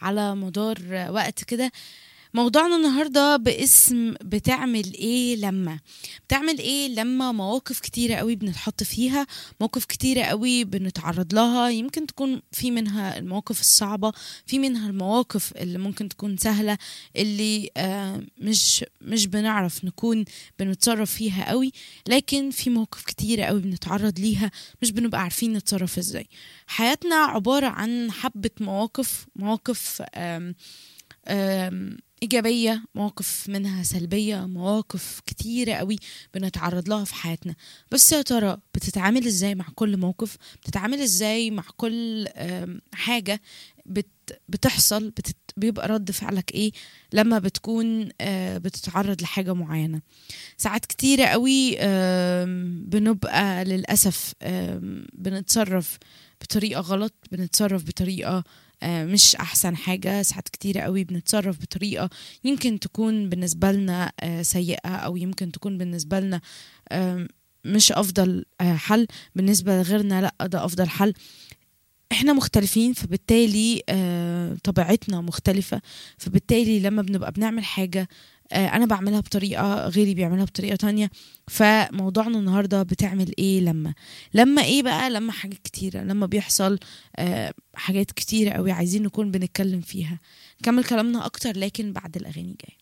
على مدار وقت كده موضوعنا النهاردة باسم بتعمل ايه لما بتعمل ايه لما مواقف كتيرة قوي بنتحط فيها مواقف كتيرة قوي بنتعرض لها يمكن تكون في منها المواقف الصعبة في منها المواقف اللي ممكن تكون سهلة اللي آه مش مش بنعرف نكون بنتصرف فيها قوي لكن في مواقف كتيرة قوي بنتعرض ليها مش بنبقى عارفين نتصرف ازاي حياتنا عبارة عن حبة مواقف مواقف آم آم إيجابية مواقف منها سلبية مواقف كتيرة قوي بنتعرض لها في حياتنا بس يا ترى بتتعامل ازاي مع كل موقف بتتعامل ازاي مع كل آم، حاجة بت بتحصل بتت بيبقى رد فعلك ايه لما بتكون آه، بتتعرض لحاجة معينة ساعات كتيرة قوي آم، بنبقى للأسف آم، بنتصرف بطريقة غلط بنتصرف بطريقة آه، مش أحسن حاجة ساعات كتيرة قوي بنتصرف بطريقة يمكن تكون بالنسبة لنا آه، سيئة أو يمكن تكون بالنسبة لنا آم، مش أفضل آه، حل بالنسبة لغيرنا لأ ده أفضل حل احنا مختلفين فبالتالي آه، طبيعتنا مختلفة فبالتالي لما بنبقى بنعمل حاجة آه، انا بعملها بطريقة غيري بيعملها بطريقة تانية فموضوعنا النهاردة بتعمل ايه لما لما ايه بقى لما حاجات كتيرة لما بيحصل آه، حاجات كتيرة قوي عايزين نكون بنتكلم فيها نكمل كلامنا اكتر لكن بعد الاغاني جايه